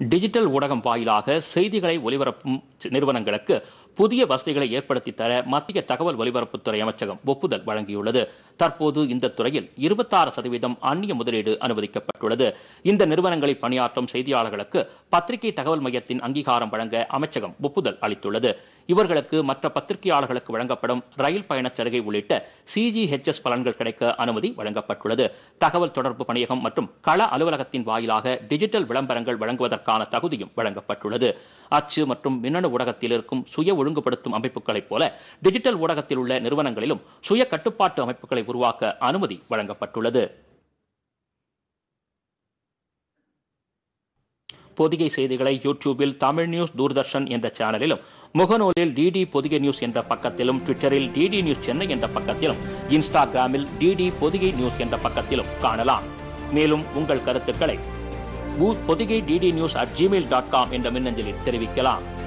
digital ஊடகம் வாயிலாக செய்திகளை ஒலிபரப்பும் நிறுவனங்களுக்கு புதிய வசதிகளை ஏற்படுத்தி தர மத்திய தகவல் ஒலிபரப்புத்துறை அமைச்சகம் ஒப்புதல் வழங்கியுள்ளது தற்போது இந்த துறையில் இருபத்தாறு சதவீதம் அந்நிய முதலீடு அனுமதிக்கப்பட்டுள்ளது இந்த நிறுவனங்களில் பணியாற்றும் செய்தியாளர்களுக்கு பத்திரிகை தகவல் மையத்தின் அங்கீகாரம் வழங்க அமைச்சகம் ஒப்புதல் அளித்துள்ளது இவர்களுக்கு மற்ற பத்திரிகையாளர்களுக்கு வழங்கப்படும் ரயில் பயணச் சலுகை உள்ளிட்ட சிஜிஹெச்எஸ் பலன்கள் கிடைக்க அனுமதி வழங்கப்பட்டுள்ளது தகவல் தொடர்பு பணியகம் மற்றும் கள அலுவலகத்தின் வாயிலாக டிஜிட்டல் விளம்பரங்கள் வழங்குவதற்கான தகுதியும் வழங்கப்பட்டுள்ளது அச்சு மற்றும் மின்னணு ஊடகத்தில் இருக்கும் சுய ஒழுங்குபடுத்தும் அமைப்புகளைப் போல டிஜிட்டல் ஊடகத்தில் உள்ள நிறுவனங்களிலும் சுய கட்டுப்பாட்டு அமைப்புகளை உருவாக்க அனுமதி வழங்கப்பட்டுள்ளது பொதிகை செய்திகளை யூடியூபில் தமிழ் நியூஸ் தூர்தர்ஷன் என்ற சேனலிலும் முகநூலில் டிடி பொதிகை நியூஸ் என்ற பக்கத்திலும் ட்விட்டரில் டிடி நியூஸ் சென்னை என்ற பக்கத்திலும் இன்ஸ்டாகிராமில் டிடி பொதிகை நியூஸ் என்ற பக்கத்திலும் காணலாம் மேலும் உங்கள் கருத்துக்களை Podhigai DD news at Gmail dot com என்ற மின்னஞ்சலில் தெரிவிக்கலாம்